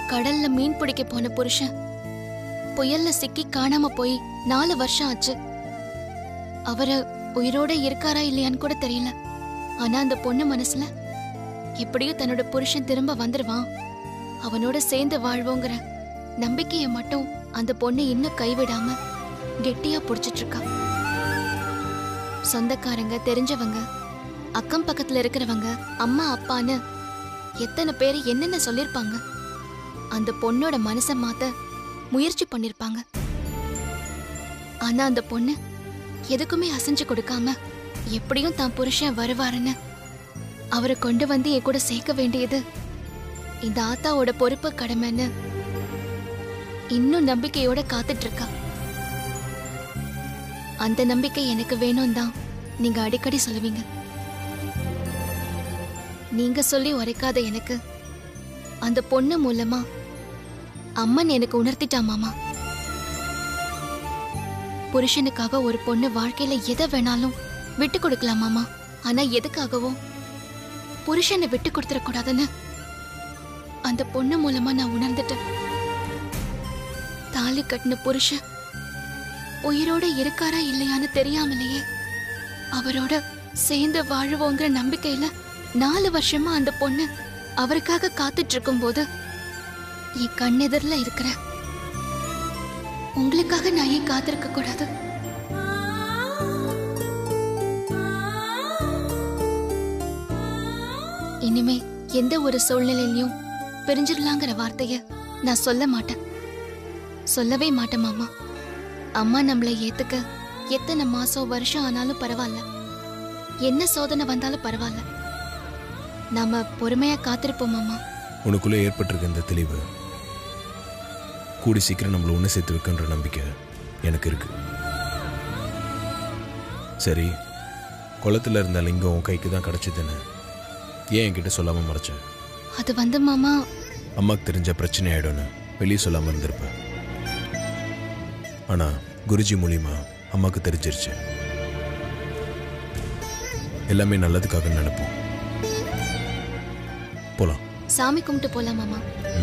கடல்ல மீன் பிடிக்க போன புருஷன் புயல்ல சிக்கி காணாம போய் நாலு வருஷம் ஆச்சு அவரு உயிரோட இருக்காரா இல்லையான்னு கூட தெரியல ஆனா அந்த பொண்ணு மனசுல எப்படியும் தன்னோட புருஷன் திரும்ப வந்துருவான் அவனோட சேர்ந்து வாழ்வோங்கிற நம்பிக்கைய மட்டும் அந்த பொண்ணு இன்னும் கைவிடாம கெட்டியா புடிச்சிட்டு இருக்கா சொந்தக்காரங்க தெரிஞ்சவங்க அக்கம் பக்கத்துல இருக்கிறவங்க அம்மா அப்பான்னு எத்தனை பேர் என்னென்ன சொல்லிருப்பாங்க அந்த பொண்ணோட மனசை மாத்த முயற்சி பண்ணிருப்பாங்க ஆனா அந்த பொண்ணு எதுக்குமே அசைஞ்சு கொடுக்காம எப்படியும் தான் புருஷன் வருவாருன்னு அவரை கொண்டு வந்து என் கூட சேர்க்க வேண்டியது இந்த ஆத்தாவோட பொறுப்பு கடமைன்னு இன்னும் நம்பிக்கையோட காத்துட்டு இருக்கா அந்த நம்பிக்கை எனக்கு வேணும் தான் நீங்க அடிக்கடி சொல்லுவீங்க நீங்க சொல்லி உரைக்காத எனக்கு அந்த பொண்ணு மூலமா அம்மன் எனக்கு உணர்த்திட்டா மாமா புருஷனுக்காக ஒரு பொண்ணு வாழ்க்கையில எதை வேணாலும் விட்டு கொடுக்கலாம் மாமா ஆனா எதுக்காகவும் புருஷனை விட்டு கொடுத்துடக்கூடாதுன்னு அந்த பொண்ணு மூலமா நான் உணர்ந்துட்டேன் தாலி கட்டின புருஷன் உயிரோட இருக்காரா இல்லையான்னு தெரியாமலேயே அவரோட சேர்ந்து வாழுவோங்கிற நம்பிக்கையில நாலு வருஷமா அந்த பொண்ணு அவருக்காக காத்துட்டு இருக்கும்போது என் கண்ணெதிரில இருக்கிற உங்களுக்காக நான் ஏன் காத்திருக்க கூடாது இனிமே எந்த ஒரு சூழ்நிலையிலையும் பிரிஞ்சிடலாங்கிற வார்த்தைய நான் சொல்ல மாட்டேன் சொல்லவே மாட்டேன் மாமா அம்மா நம்மளை ஏத்துக்க எத்தனை மாசம் வருஷம் ஆனாலும் பரவாயில்ல என்ன சோதனை வந்தாலும் பரவாயில்ல நாம பொறுமையா காத்திருப்போம் மாமா உனக்குள்ளே ஏற்பட்டிருக்க இந்த தெளிவு கூடி சீக்கிரம் நம்மளை ஒன்று சேர்த்து வைக்கின்ற நம்பிக்கை எனக்கு இருக்கு சரி குளத்துல இருந்த லிங்கம் உன் கைக்கு தான் கிடச்சிதுன்னு ஏன் என்கிட்ட சொல்லாமல் மறைச்ச அது வந்து மாமா அம்மாக்கு தெரிஞ்ச பிரச்சனை ஆயிடும்னு வெளியே சொல்லாமல் இருந்திருப்பேன் ஆனால் குருஜி மூலியமா அம்மாவுக்கு தெரிஞ்சிருச்சு எல்லாமே நல்லதுக்காக நினைப்போம் போலாம் சாமி கும்பிட்டு போலாம் மாமா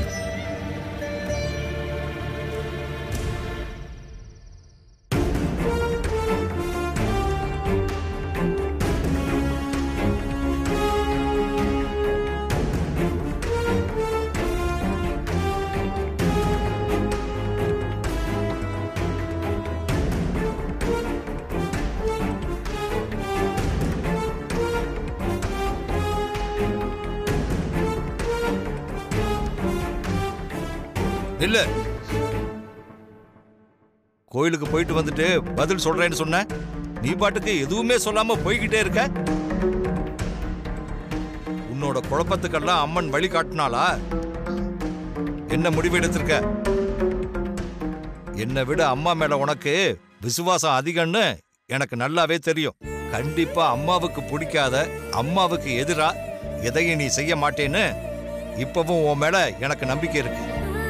இல்ல கோயிலுக்கு போயிட்டு வந்துட்டு பதில் சொல்றேன்னு சொன்ன நீ பாட்டுக்கு எதுவுமே சொல்லாம போய்கிட்டே இருக்க உன்னோட குழப்பத்துக்கெல்லாம் அம்மன் வழி காட்டினாளா என்ன முடிவு எடுத்திருக்க என்னை விட அம்மா மேல உனக்கு விசுவாசம் அதிகம்னு எனக்கு நல்லாவே தெரியும் கண்டிப்பா அம்மாவுக்கு பிடிக்காத அம்மாவுக்கு எதிரா எதையும் நீ செய்ய மாட்டேன்னு இப்பவும் உன் மேல எனக்கு நம்பிக்கை இருக்கு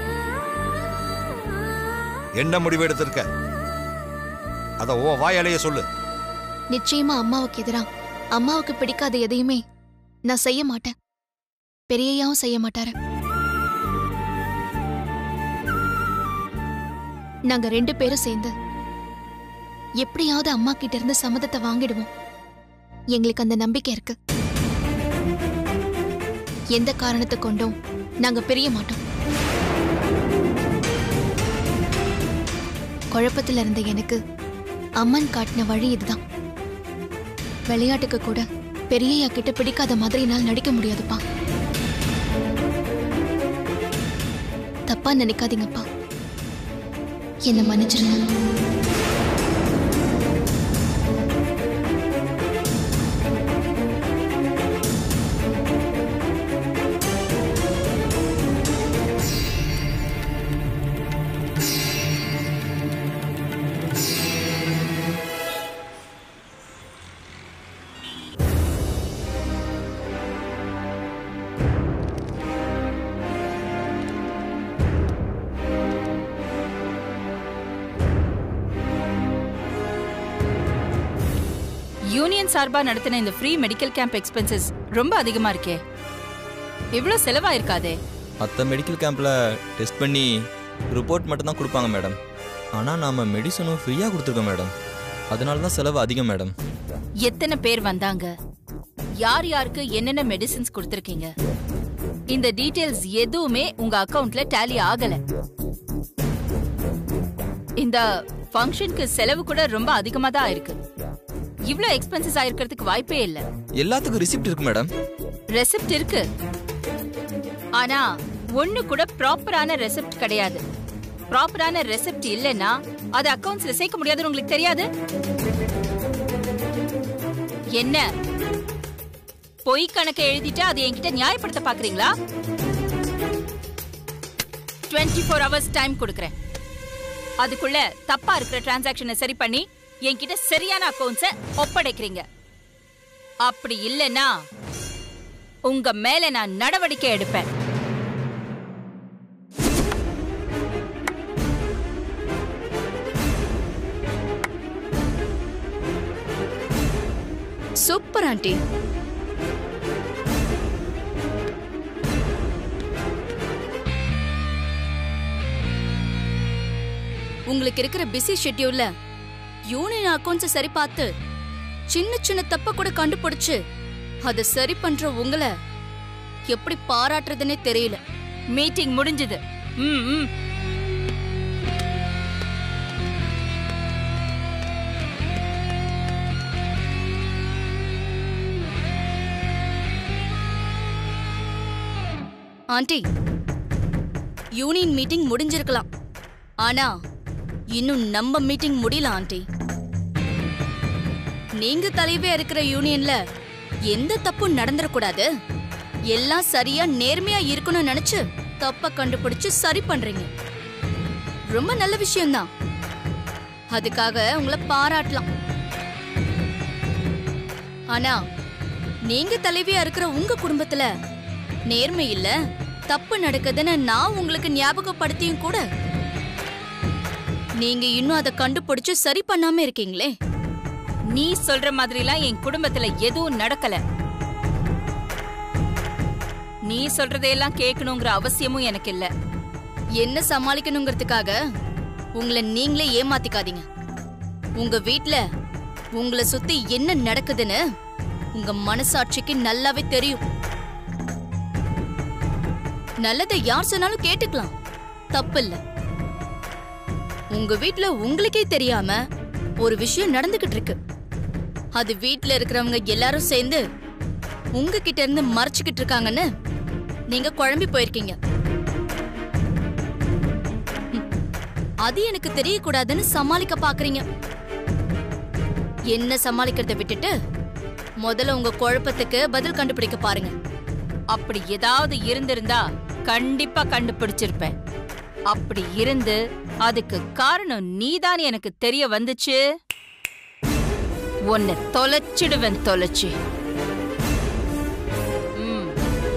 என்ன முடிவு எடுத்திருக்க அத ஓ வாயாலேயே சொல்லு நிச்சயமா அம்மாவுக்கு எதிரா அம்மாவுக்கு பிடிக்காத எதையுமே நான் செய்ய மாட்டேன் பெரியயாவும் செய்ய மாட்டாரு நாங்க ரெண்டு பேரும் சேர்ந்து எப்படியாவது அம்மா கிட்ட இருந்து சம்மதத்தை வாங்கிடுவோம் எங்களுக்கு அந்த நம்பிக்கை இருக்கு எந்த காரணத்தை கொண்டும் நாங்க பிரிய மாட்டோம் குழப்பத்துல இருந்த எனக்கு அம்மன் காட்டின வழி இதுதான் விளையாட்டுக்கு கூட பெரியய்யா கிட்ட பிடிக்காத மாதிரி என்னால் நடிக்க முடியாதுப்பா தப்பா நினைக்காதீங்கப்பா என்ன மன்னிச்சிருங்க யூனியன் சார்பா நடத்தின இந்த ஃப்ரீ மெடிக்கல் கேம்ப் எக்ஸ்பென்சஸ் ரொம்ப அதிகமா இருக்கே இவ்ளோ செலவாயிருக்காதே மற்ற மெடிக்கல் கேம்பில் டெஸ்ட் பண்ணி ரிப்போர்ட் மட்டும்தான் கொடுப்பாங்க மேடம் ஆனால் நாம் மெடிசனும் ஃப்ரீயாக கொடுத்துருக்கோம் மேடம் அதனால தான் செலவு அதிகம் மேடம் எத்தனை பேர் வந்தாங்க யார் யாருக்கு என்னென்ன மெடிசின்ஸ் கொடுத்திருக்கீங்க இந்த டீடைல்ஸ் எதுவுமே உங்க அக்கவுண்ட்ல டேலி ஆகல இந்த ஃபங்க்ஷனுக்கு செலவு கூட ரொம்ப அதிகமா தான் இருக்கு இவ்ளோ எக்ஸ்பென்சஸ் ஆயிருக்கிறதுக்கு வாய்ப்பே இல்ல எல்லாத்துக்கும் ரிசிப்ட் இருக்கு மேடம் ரெசிப்ட் இருக்கு ஆனா ஒண்ணு கூட ப்ராப்பரான ரெசிப்ட் கிடையாது ப்ராப்பரான ரெசிப்ட் இல்லைன்னா அது அக்கவுண்ட்ஸ்ல சேர்க்க முடியாதுன்னு உங்களுக்கு தெரியாது என்ன பொய் கணக்கை எழுதிட்டு அதை என்கிட்ட நியாயப்படுத்த பாக்குறீங்களா 24 ஃபோர் ஹவர்ஸ் டைம் கொடுக்கறேன் அதுக்குள்ள தப்பா இருக்கிற டிரான்சாக்ஷனை சரி பண்ணி என்கிட்ட சரியான அக்கவுண்ட்ஸை ஒப்படைக்கிறீங்க அப்படி இல்லைன்னா உங்க மேல நான் நடவடிக்கை எடுப்பேன் சூப்பர் ஆண்டி உங்களுக்கு இருக்கிற பிஸி ஷெட்யூல்ல யூனியன் அக்கவுண்ட்ஸ் சரி பார்த்து சின்ன சின்ன தப்ப கூட கண்டுபிடிச்சு அதை சரி பண்ற உங்களை எப்படி பாராட்டுறதுன்னே தெரியல மீட்டிங் முடிஞ்சது ம் ம் ஆண்டி யூனியன் மீட்டிங் முடிஞ்சிருக்கலாம் ஆனா இன்னும் நம்ம மீட்டிங் முடியல ஆண்டி நீங்க தலைவியா இருக்கிற யூனியன்ல எந்த தப்பும் நடந்துடக்கூடாது எல்லாம் சரியா நேர்மையா இருக்கணும்னு நினைச்சு தப்ப கண்டுபிடிச்சு சரி பண்றீங்க ரொம்ப நல்ல விஷயம்தான் அதுக்காக உங்களை பாராட்டலாம் ஆனா நீங்க தலைவியா இருக்கிற உங்க குடும்பத்துல நேர்மை இல்ல தப்பு நடக்குதுன்னு நான் உங்களுக்கு ஞாபகப்படுத்தியும் கூட நீங்க இன்னும் அதை கண்டுபிடிச்சு சரி பண்ணாம இருக்கீங்களே நீ சொல்ற மாதிரிலாம் என் குடும்பத்துல எதுவும் நடக்கல நீ சொல்றதையெல்லாம் கேட்கணுங்கிற அவசியமும் எனக்கு இல்ல என்ன சமாளிக்கணுங்கிறதுக்காக உங்களை நீங்களே ஏமாத்திக்காதீங்க உங்க வீட்ல உங்களை சுத்தி என்ன நடக்குதுன்னு உங்க மனசாட்சிக்கு நல்லாவே தெரியும் நல்லதை யார் சொன்னாலும் கேட்டுக்கலாம் தப்பு இல்ல உங்க வீட்ல உங்களுக்கே தெரியாம ஒரு விஷயம் நடந்துகிட்டு இருக்கு அது வீட்ல இருக்கிறவங்க எல்லாரும் சேர்ந்து உங்ககிட்ட இருந்து மறைச்சுக்கிட்டு இருக்காங்கன்னு நீங்க குழம்பி போயிருக்கீங்க அது எனக்கு தெரியக்கூடாதுன்னு சமாளிக்க பாக்குறீங்க என்ன சமாளிக்கிறத விட்டுட்டு முதல்ல உங்க குழப்பத்துக்கு பதில் கண்டுபிடிக்க பாருங்க அப்படி ஏதாவது இருந்திருந்தா கண்டிப்பா கண்டுபிடிச்சிருப்பேன் அப்படி இருந்து அதுக்கு காரணம் நீதான் எனக்கு தெரிய வந்துச்சு உன்னை தொலைச்சிடுவேன் தொலைச்சு ம்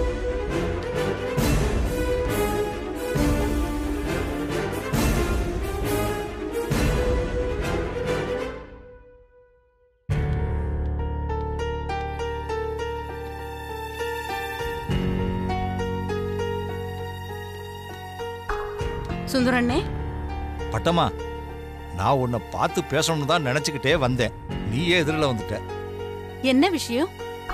சுந்தரண்ணே பட்டம்மா நான் உன்னை பார்த்து பேசணும்னு தான் நினைச்சுக்கிட்டே வந்தேன் நீயே எதிரில் வந்துட்ட என்ன விஷயம்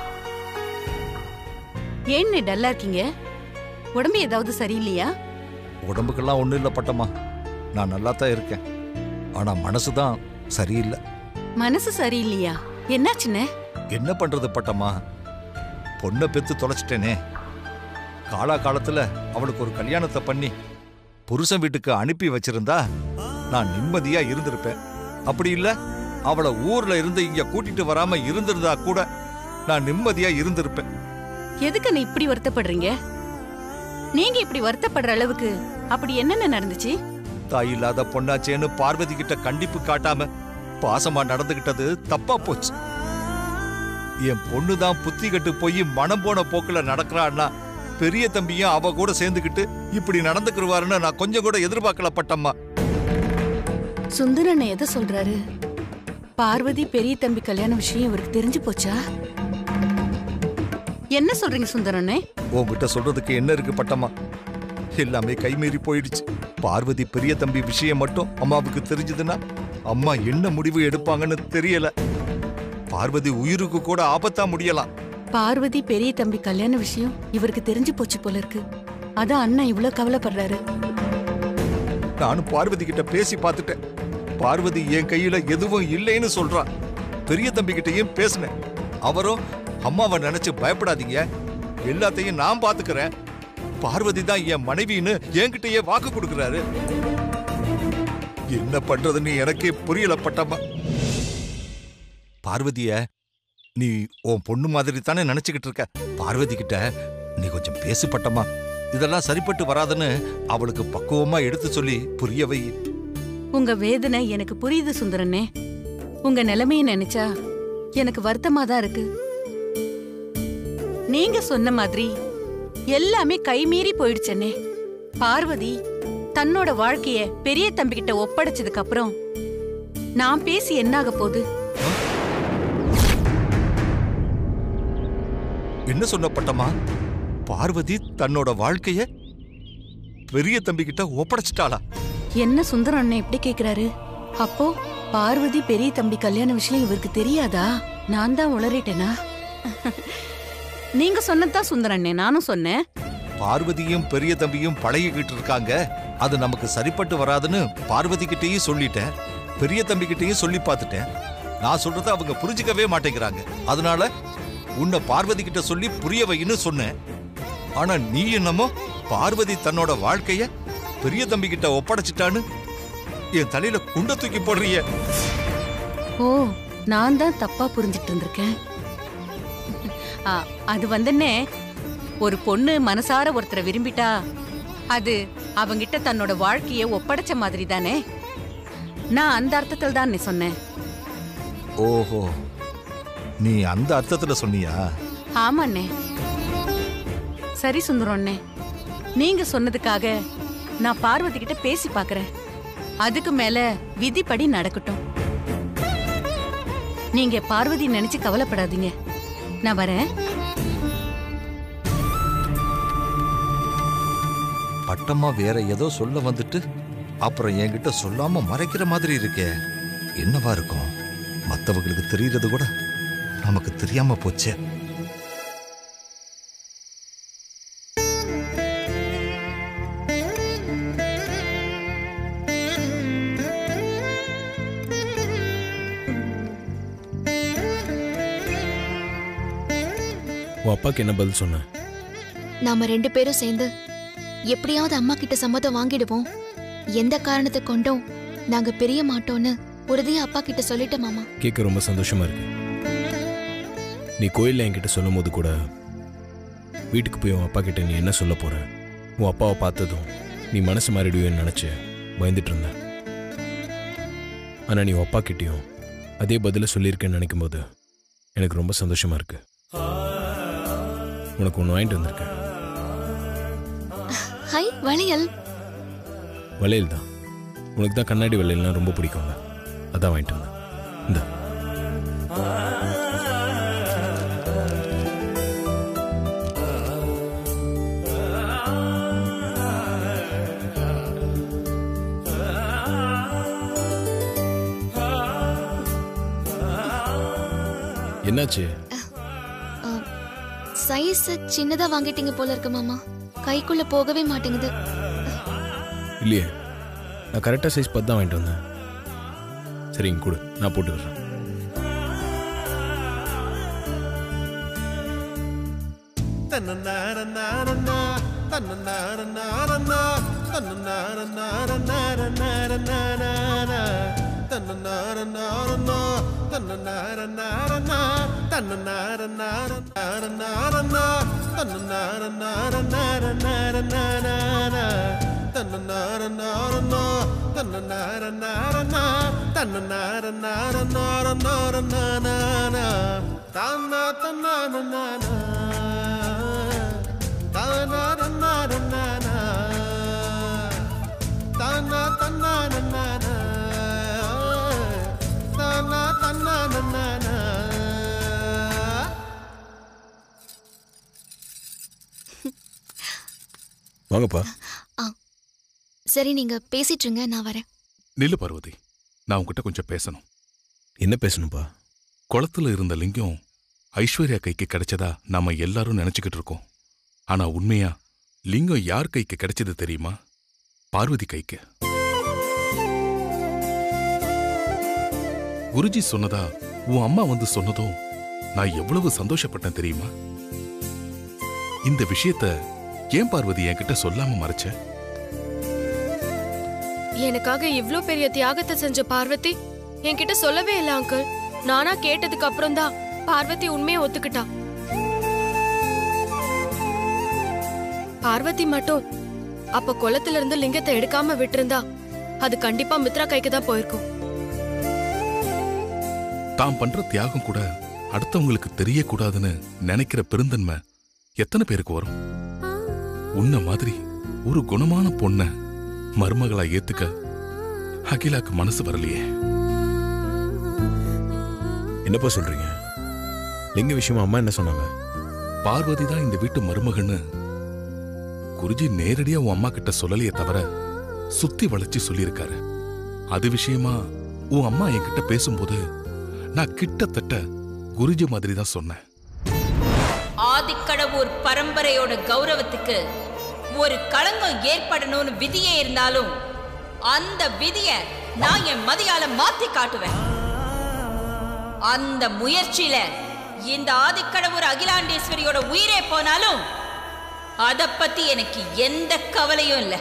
ஏன் நீ டல்லா இருக்கீங்க உடம்பு ஏதாவது சரியில்லையா உடம்புக்கெல்லாம் ஒன்றும் இல்லை பட்டம்மா நான் நல்லா தான் இருக்கேன் ஆனால் மனசு தான் சரியில்லை மனசு சரியில்லையா என்னாச்சுண்ணே என்ன பண்றது பட்டம்மா பொண்ணை பெத்து தொலைச்சிட்டேனே காலா காலத்துல அவளுக்கு ஒரு கல்யாணத்தை பண்ணி புருஷன் வீட்டுக்கு அனுப்பி வச்சிருந்தா நான் நிம்மதியா இருந்திருப்பேன் அப்படி இல்ல அவளை ஊர்ல இருந்து இங்க கூட்டிட்டு வராம இருந்திருந்தா கூட நான் நிம்மதியா இருந்திருப்பேன் எதுக்கு நீ இப்படி வருத்தப்படுறீங்க நீங்க இப்படி வருத்தப்படுற அளவுக்கு அப்படி என்னென்ன நடந்துச்சு தாய் இல்லாத பொண்ணாச்சேன்னு பார்வதி கிட்ட கண்டிப்பு காட்டாம பாசமா நடந்துகிட்டது தப்பா போச்சு என் பொண்ணு தான் புத்தி கட்டு போய் மனம் போன போக்குல நடக்கிறான்னா பெரிய தம்பியும் அவ கூட சேர்ந்துக்கிட்டு இப்படி நடந்துக்குருவாருன்னு நான் கொஞ்சம் கூட எதிர்பார்க்கல பட்டம்மா சுந்தரண்ணே எதை சொல்றாரு பார்வதி பெரிய தம்பி கல்யாண விஷயம் இவருக்கு தெரிஞ்சு போச்சா என்ன சொல்றீங்க சுந்தரண்ணே உன்கிட்ட சொல்றதுக்கு என்ன இருக்கு பட்டம்மா எல்லாமே கைமீறி போயிடுச்சு பார்வதி பெரிய தம்பி விஷயம் மட்டும் அம்மாவுக்கு தெரிஞ்சதுன்னா அம்மா என்ன முடிவு எடுப்பாங்கன்னு தெரியல பார்வதி உயிருக்கு கூட ஆபத்தா முடியலாம் பார்வதி பெரிய தம்பி கல்யாண விஷயம் இவருக்கு தெரிஞ்சு போச்சு போல இருக்கு அதான் அண்ணன் இவ்ளோ கவலைப்படுறாரு நானும் பார்வதி கிட்ட பேசி பார்த்துட்டேன் பார்வதி என் கையில எதுவும் இல்லைன்னு சொல்றா பெரிய தம்பி கிட்டயும் பேசினேன் அவரும் அம்மாவை நினைச்சு பயப்படாதீங்க எல்லாத்தையும் நான் பாத்துக்கிறேன் பார்வதி தான் என் மனைவின்னு என்கிட்டயே வாக்கு கொடுக்கறாரு என்ன பண்றதுன்னு எனக்கே புரியல பட்டம்மா பார்வதிய நீ உன் பொண்ணு மாதிரி தானே நினைச்சுக்கிட்டு இருக்க பார்வதி கிட்ட நீ கொஞ்சம் பேசு பட்டம்மா இதெல்லாம் சரிப்பட்டு வராதுன்னு அவளுக்கு பக்குவமா எடுத்து சொல்லி புரிய வை உங்க வேதனை எனக்கு புரியுது சுந்தரனே உங்க நிலைமைய நினைச்சா எனக்கு வருத்தமா தான் இருக்கு நீங்க சொன்ன மாதிரி எல்லாமே கைமீறி போயிடுச்சனே பார்வதி தன்னோட வாழ்க்கைய பெரிய தம்பிகிட்ட ஒப்படைச்சதுக்கு அப்புறம் நான் பேசி என்னாக போகுது என்ன சொன்ன பட்டம்மா பார்வதி தன்னோட வாழ்க்கைய பெரிய தம்பி கிட்ட ஒப்படைச்சிட்டாளா என்ன சுந்தரம் அண்ணன் எப்படி கேக்குறாரு அப்போ பார்வதி பெரிய தம்பி கல்யாண விஷயம் இவருக்கு தெரியாதா நான் தான் உளறிட்டேனா நீங்க சொன்னதுதான் சுந்தரம் அண்ணே நானும் சொன்னேன் பார்வதியும் பெரிய தம்பியும் பழகிக்கிட்டு இருக்காங்க அது நமக்கு சரிப்பட்டு வராதுன்னு பார்வதி கிட்டயும் சொல்லிட்டேன் பெரிய தம்பி கிட்டயும் சொல்லி பார்த்துட்டேன் நான் சொல்றத அவங்க புரிஞ்சுக்கவே மாட்டேங்கிறாங்க அதனால உன்னை பார்வதி கிட்ட சொல்லி புரிய வைன்னு சொன்னேன் ஆனா நீ என்னமோ பார்வதி தன்னோட வாழ்க்கைய பெரிய தம்பி கிட்ட ஒப்படைச்சிட்டான்னு என் தலையில குண்ட தூக்கி போடுறிய ஓ நான் தான் தப்பா புரிஞ்சிட்டு இருந்திருக்கேன் ஆ, அது வந்துன்னே ஒரு பொண்ணு மனசார ஒருத்தரை விரும்பிட்டா அது அவங்கிட்ட தன்னோட வாழ்க்கைய ஒப்படைச்ச மாதிரி தானே நான் அந்த அர்த்தத்தில் தான் சொன்னேன் ஓஹோ நீ அந்த அர்த்தத்துல சொன்னியா ஆமாண்ணே சரி சுந்தரம் அண்ணே நீங்க சொன்னதுக்காக நான் பார்வதி கிட்ட பேசி பார்க்கறேன் அதுக்கு மேல விதிப்படி நடக்கட்டும் நீங்க பார்வதி நினைச்சு கவலைப்படாதீங்க நான் வரேன் பட்டம்மா வேற ஏதோ சொல்ல வந்துட்டு அப்புறம் என்கிட்ட சொல்லாம மறைக்கிற மாதிரி இருக்கே என்னவா இருக்கும் மத்தவங்களுக்கு தெரியறது கூட நமக்கு தெரியாம போச்சே உன் அப்பாக்கு என்ன பதில் சொன்ன நாம ரெண்டு பேரும் சேர்ந்து எப்படியாவது அம்மா கிட்ட சம்மதம் வாங்கிடுவோம் எந்த காரணத்தை கொண்டும் நாங்க பிரிய மாட்டோம்னு உறுதியா அப்பா கிட்ட சொல்லிட்டேன் மாமா கேட்க ரொம்ப சந்தோஷமா இருக்கு நீ கோயில்ல என்கிட்ட சொல்லும் போது கூட வீட்டுக்கு போய் உன் அப்பா கிட்ட நீ என்ன சொல்ல போற உன் அப்பாவை பார்த்ததும் நீ மனசு மாறிடுவேன்னு நினைச்சு பயந்துட்டு இருந்த ஆனா நீ உன் அப்பா கிட்டயும் அதே பதில சொல்லியிருக்கேன்னு நினைக்கும் போது எனக்கு ரொம்ப சந்தோஷமா இருக்கு உனக்கு ஒன்று வாங்கிட்டு வந்திருக்கேன் ஹை வளையல் வளையல் தான் உனக்கு தான் கண்ணாடி வளையல்னா ரொம்ப பிடிக்கும்ல அதான் வாங்கிட்டு வந்தேன் இந்த என்னாச்சு சைஸ் சின்னதா வாங்கிட்டீங்க போல இருக்கு மாமா கைக்குள்ள போகவே மாட்டேங்குது இல்லையே நான் கரெக்டாக சைஸ் பார்த்து தான் வாங்கிட்டு வந்தேன் சரிங்க கொடு நான் போட்டு விடுறேன் வாங்கப்பா சரி நீங்க பேசிட்டு இருங்க நான் வரேன் நில்லு பார்வதி நான் உன்கிட்ட கொஞ்சம் பேசணும் என்ன பேசணும்ப்பா குளத்துல இருந்த லிங்கம் ஐஸ்வர்யா கைக்கு கிடைச்சதா நாம எல்லாரும் நினைச்சுக்கிட்டு இருக்கோம் ஆனா உண்மையா லிங்கம் யார் கைக்கு கிடைச்சது தெரியுமா பார்வதி கைக்கு குருஜி சொன்னதா உன் அம்மா வந்து சொன்னதும் நான் எவ்வளவு சந்தோஷப்பட்டேன் தெரியுமா இந்த விஷயத்த ஏன் பார்வதி என்கிட்ட சொல்லாம மறைச்ச எனக்காக இவ்ளோ பெரிய தியாகத்தை செஞ்ச பார்வதி என்கிட்ட சொல்லவே இல்ல அங்கிள் நானா கேட்டதுக்கு அப்புறம் தான் பார்வதி உண்மையை ஒத்துக்கிட்டா பார்வதி மட்டும் அப்ப குளத்துல இருந்து லிங்கத்தை எடுக்காம விட்டிருந்தா அது கண்டிப்பா மித்ரா கைக்கு தான் போயிருக்கும் தாம் பண்ற தியாகம் கூட அடுத்தவங்களுக்கு தெரியக்கூடாதுன்னு நினைக்கிற பெருந்தன்மை எத்தனை பேருக்கு வரும் உன்ன மாதிரி ஒரு குணமான பொண்ண மருமகளா ஏத்துக்க அகிலாக்கு மனசு வரலையே என்னப்பா சொல்றீங்க லிங்க விஷயமா அம்மா என்ன சொன்னாங்க பார்வதி தான் இந்த வீட்டு மருமகன்னு குருஜி நேரடியா உன் அம்மா கிட்ட சொல்லலையே தவிர சுத்தி வளைச்சு சொல்லியிருக்காரு அது விஷயமா உன் அம்மா என்கிட்ட பேசும்போது நான் கிட்டத்தட்ட குருஜி மாதிரி தான் சொன்னேன் ஆதிக்கடவுர் பரம்பரையோட கௌரவத்துக்கு ஒரு களங்கம் ஏற்படணும்னு விதியே இருந்தாலும் அந்த விதிய நான் என் மதியால மாத்தி காட்டுவேன் அந்த முயற்சியில இந்த ஆதிக்கடவுர் அகிலாண்டேஸ்வரியோட உயிரே போனாலும் அத பத்தி எனக்கு எந்த கவலையும் இல்ல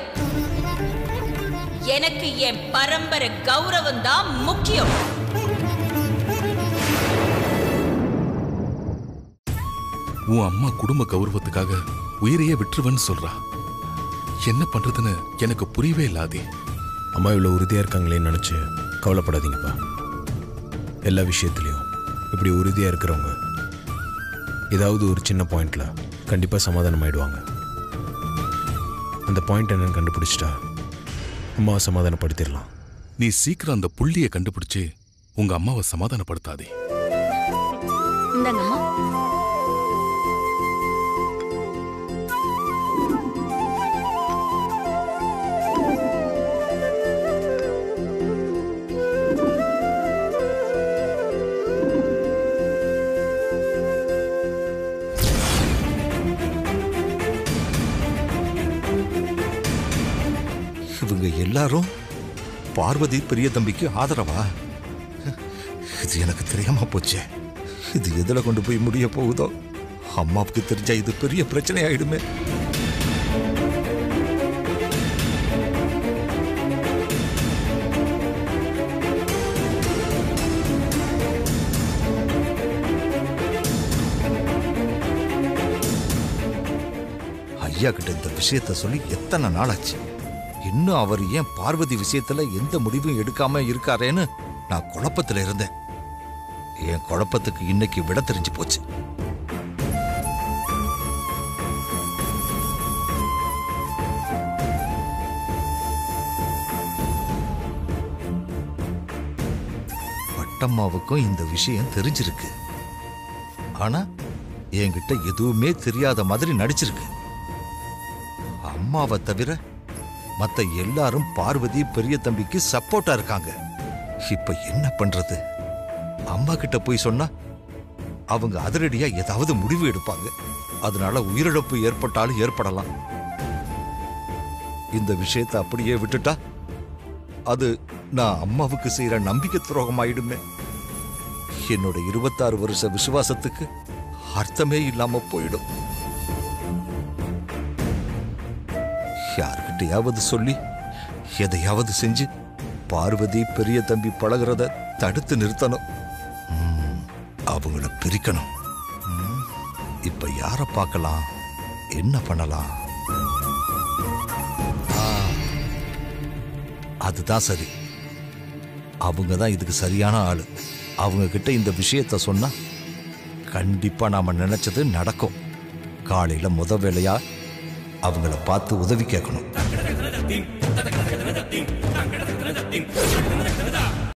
எனக்கு என் பரம்பரை கௌரவம் தான் முக்கியம் உன் அம்மா குடும்ப கௌரவத்துக்காக உயிரையே விட்டுருவன்னு சொல்றா என்ன பண்றதுன்னு எனக்கு புரியவே இல்லாதே அம்மா இவ்வளோ உறுதியாக இருக்காங்களேன்னு நினச்சி கவலைப்படாதீங்கப்பா எல்லா விஷயத்துலையும் இப்படி உறுதியாக இருக்கிறவங்க ஏதாவது ஒரு சின்ன பாயிண்ட்ல கண்டிப்பாக சமாதானம் ஆயிடுவாங்க அந்த பாயிண்ட் என்னன்னு கண்டுபிடிச்சிட்டா அம்மாவை சமாதானப்படுத்திடலாம் நீ சீக்கிரம் அந்த புள்ளிய கண்டுபிடிச்சு உங்க அம்மாவை சமாதானப்படுத்தாதே இந்தாங்கம்மா இவங்க எல்லாரும் பார்வதி பெரிய தம்பிக்கு ஆதரவா இது எனக்கு தெரியாம போச்சே இது எதுல கொண்டு போய் முடிய போகுதோ அம்மாவுக்கு தெரிஞ்சா இது பெரிய பிரச்சனை ஆயிடுமே ஐயா கிட்ட இந்த விஷயத்த சொல்லி எத்தனை நாள் ஆச்சு இன்னும் அவர் ஏன் பார்வதி விஷயத்துல எந்த முடிவும் எடுக்காம இருக்காரேன்னு நான் குழப்பத்துல இருந்தேன் என் குழப்பத்துக்கு இன்னைக்கு விட தெரிஞ்சு போச்சு பட்டம்மாவுக்கும் இந்த விஷயம் தெரிஞ்சிருக்கு ஆனா என்கிட்ட எதுவுமே தெரியாத மாதிரி நடிச்சிருக்கு அம்மாவை தவிர மத்த எல்லாரும் பார்வதி பெரிய தம்பிக்கு சப்போர்ட்டா இருக்காங்க இப்ப என்ன பண்றது அம்மா கிட்ட போய் சொன்னா அவங்க அதிரடியா ஏதாவது முடிவு எடுப்பாங்க அதனால உயிரிழப்பு ஏற்பட்டாலும் ஏற்படலாம் இந்த விஷயத்தை அப்படியே விட்டுட்டா அது நான் அம்மாவுக்கு செய்யற நம்பிக்கை துரோகம் ஆயிடுமே என்னோட இருபத்தாறு வருஷ விசுவாசத்துக்கு அர்த்தமே இல்லாம போயிடும் யார்கிட்டயாவது சொல்லி எதையாவது செஞ்சு பார்வதி பெரிய தம்பி பழகுறத தடுத்து நிறுத்தணும் ம், அவங்கள பிரிக்கணும் ம், இப்ப யார பார்க்கலாம் என்ன பண்ணலாம் ஆ, அதுதான் சரி அவங்க தான் இதுக்கு சரியான ஆளு அவங்க கிட்ட இந்த விஷயத்த சொன்னா கண்டிப்பா நாம நினைச்சது நடக்கும் காலையில முத வேலையா அவங்கள பார்த்து உதவி கேட்கணும்